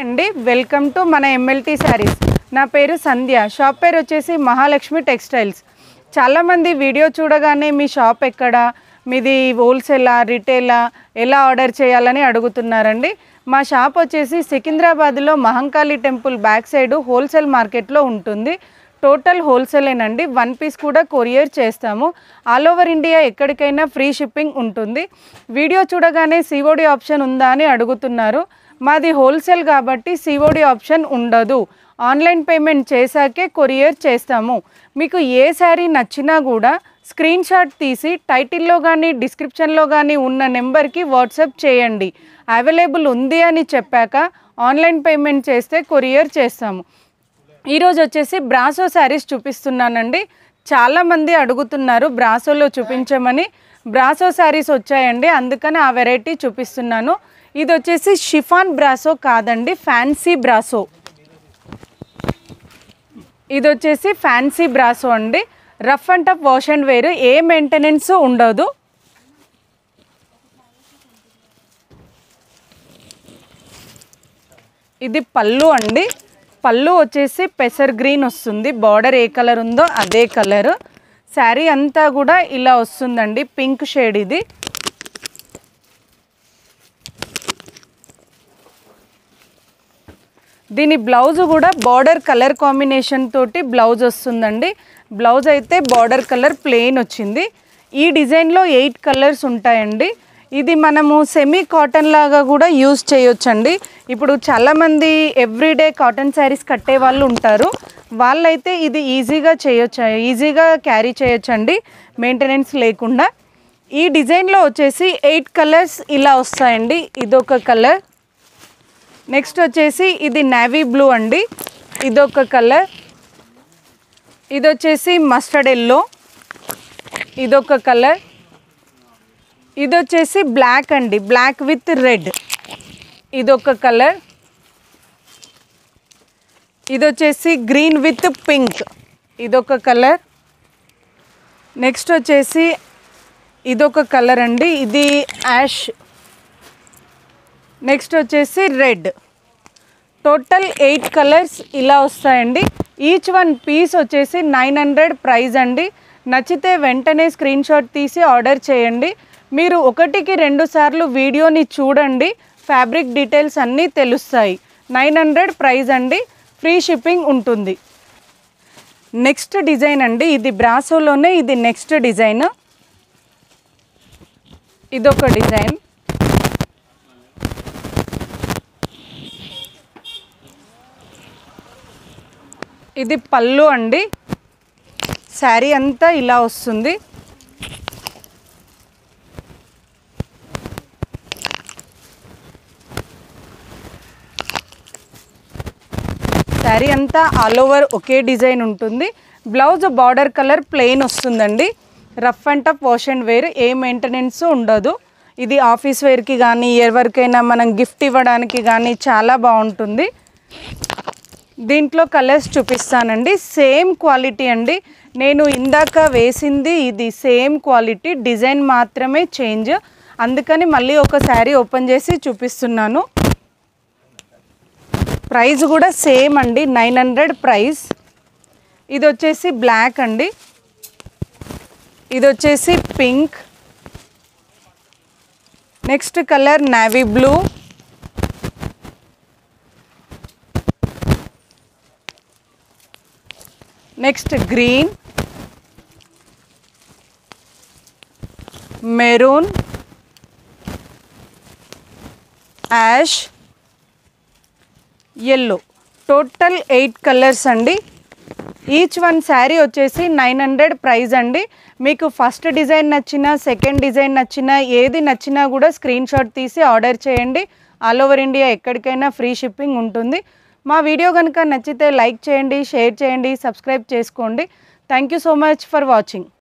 అండి welcome to మన MLT sarees నా పేరు సంధ్య షాప్ పేరు వచ్చేసి మహాలక్ష్మి టెక్స్టైల్స్ చాలామంది వీడియో చూడగానే మీ షాప్ ఎక్కడ మీది హోల్సేలా రిటైలా ఎలా ఆర్డర్ చేయాలని అడుగుతున్నారండి మా షాప్ వచ్చేసి సికింద్రాబాద్లో Mahankali temple back side wholesale మార్కెట్లో ఉంటుంది టోటల్ హోల్సేలేనండి వన్ పీస్ కూడా కొరియర్ చేస్తాము ఆల్ ఓవర్ ఇండియా ఎక్కడికైనా ఫ్రీ షిప్పింగ్ ఉంటుంది వీడియో చూడగానే సిఓడి ఆప్షన్ ఉందా అని అడుగుతున్నారు మాది హోల్సేల్ కాబట్టి సిఓడి ఆప్షన్ ఉండదు ఆన్లైన్ పేమెంట్ చేశాకే కొరియర్ చేస్తాము మీకు ఏ శారీ నచ్చినా కూడా స్క్రీన్ షాట్ తీసి టైటిల్లో కానీ డిస్క్రిప్షన్లో కానీ ఉన్న నెంబర్కి వాట్సాప్ చేయండి అవైలబుల్ ఉంది అని చెప్పాక ఆన్లైన్ పేమెంట్ చేస్తే కొరియర్ చేస్తాము ఈరోజు వచ్చేసి బ్రాసో శారీస్ చూపిస్తున్నానండి చాలామంది అడుగుతున్నారు బ్రాసోలో చూపించమని బ్రాసో శారీస్ వచ్చాయండి అందుకని ఆ వెరైటీ చూపిస్తున్నాను ఇది వచ్చేసి షిఫాన్ బ్రాసో కాదండి ఫ్యాన్సీ బ్రాసో ఇది వచ్చేసి ఫ్యాన్సీ బ్రాసో అండి rough and tough wash and wear ఏ మెయింటెనెన్స్ ఉండదు ఇది పళ్ళు అండి పళ్ళు వచ్చేసి పెసర్ గ్రీన్ వస్తుంది బార్డర్ ఏ కలర్ ఉందో అదే కలర్ శారీ అంతా కూడా ఇలా వస్తుందండి పింక్ షేడ్ ఇది దీని బ్లౌజ్ కూడా బార్డర్ కలర్ కాంబినేషన్ తోటి బ్లౌజ్ వస్తుందండి బ్లౌజ్ అయితే బార్డర్ కలర్ ప్లెయిన్ వచ్చింది ఈ డిజైన్లో ఎయిట్ కలర్స్ ఉంటాయండి ఇది మనము సెమీ కాటన్ లాగా కూడా యూజ్ చేయొచ్చండి ఇప్పుడు చాలామంది ఎవ్రీడే కాటన్ శారీస్ కట్టే వాళ్ళు ఉంటారు వాళ్ళైతే ఇది ఈజీగా చేయొచ్చు ఈజీగా క్యారీ చేయొచ్చండి మెయింటెనెన్స్ లేకుండా ఈ డిజైన్లో వచ్చేసి ఎయిట్ కలర్స్ ఇలా వస్తాయండి ఇదొక కలర్ నెక్స్ట్ వచ్చేసి ఇది నేవీ బ్లూ అండి ఇదొక కలర్ ఇది వచ్చేసి మస్టర్డ్ ఎల్లో ఇదొక కలర్ ఇది వచ్చేసి బ్లాక్ అండి బ్లాక్ విత్ రెడ్ ఇదొక కలర్ ఇది వచ్చేసి గ్రీన్ విత్ పింక్ ఇదొక కలర్ నెక్స్ట్ వచ్చేసి ఇదొక కలర్ అండి ఇది యాష్ నెక్స్ట్ వచ్చేసి రెడ్ టోటల్ ఎయిట్ కలర్స్ ఇలా వస్తాయండి ఈచ్ వన్ పీస్ వచ్చేసి నైన్ హండ్రెడ్ ప్రైస్ అండి నచ్చితే వెంటనే స్క్రీన్ షాట్ తీసి ఆర్డర్ చేయండి మీరు ఒకటికి రెండు సార్లు వీడియోని చూడండి ఫ్యాబ్రిక్ డీటెయిల్స్ అన్నీ తెలుస్తాయి నైన్ హండ్రెడ్ ప్రైస్ అండి ఫ్రీ షిప్పింగ్ ఉంటుంది నెక్స్ట్ డిజైన్ అండి ఇది బ్రాసోలోనే ఇది నెక్స్ట్ డిజైన్ ఇదొక డిజైన్ ఇది పళ్ళు అండి శారీ అంతా ఇలా వస్తుంది శారీ అంతా ఆల్ ఓవర్ ఒకే డిజైన్ ఉంటుంది బ్లౌజ్ బార్డర్ కలర్ ప్లెయిన్ వస్తుందండి rough and tough wash and wear ఏ మెయింటెనెన్స్ ఉండదు ఇది ఆఫీస్ వేర్కి కానీ ఎవరికైనా మనం గిఫ్ట్ ఇవ్వడానికి కానీ చాలా బాగుంటుంది దీంట్లో కలర్స్ చూపిస్తానండి సేమ్ క్వాలిటీ అండి నేను ఇందాక వేసింది ఇది సేమ్ క్వాలిటీ డిజైన్ మాత్రమే చేంజ్ అందుకని మళ్ళీ ఒక శారీ ఓపెన్ చేసి చూపిస్తున్నాను ప్రైస్ కూడా సేమ్ అండి నైన్ హండ్రెడ్ ప్రైస్ ఇది వచ్చేసి బ్లాక్ అండి ఇది వచ్చేసి pink next colour navy blue next green maroon ash yellow total eight colours అండి ఈచ్ వన్ శారీ వచ్చేసి నైన్ హండ్రెడ్ ప్రైస్ అండి మీకు ఫస్ట్ డిజైన్ నచ్చినా సెకండ్ డిజైన్ నచ్చినా ఏది నచ్చినా కూడా స్క్రీన్ షాట్ తీసి ఆర్డర్ చేయండి ఆల్ ఓవర్ ఇండియా ఎక్కడికైనా ఫ్రీ షిప్పింగ్ ఉంటుంది మా వీడియో కనుక నచ్చితే లైక్ చేయండి షేర్ చేయండి సబ్స్క్రైబ్ చేసుకోండి thank you so much for watching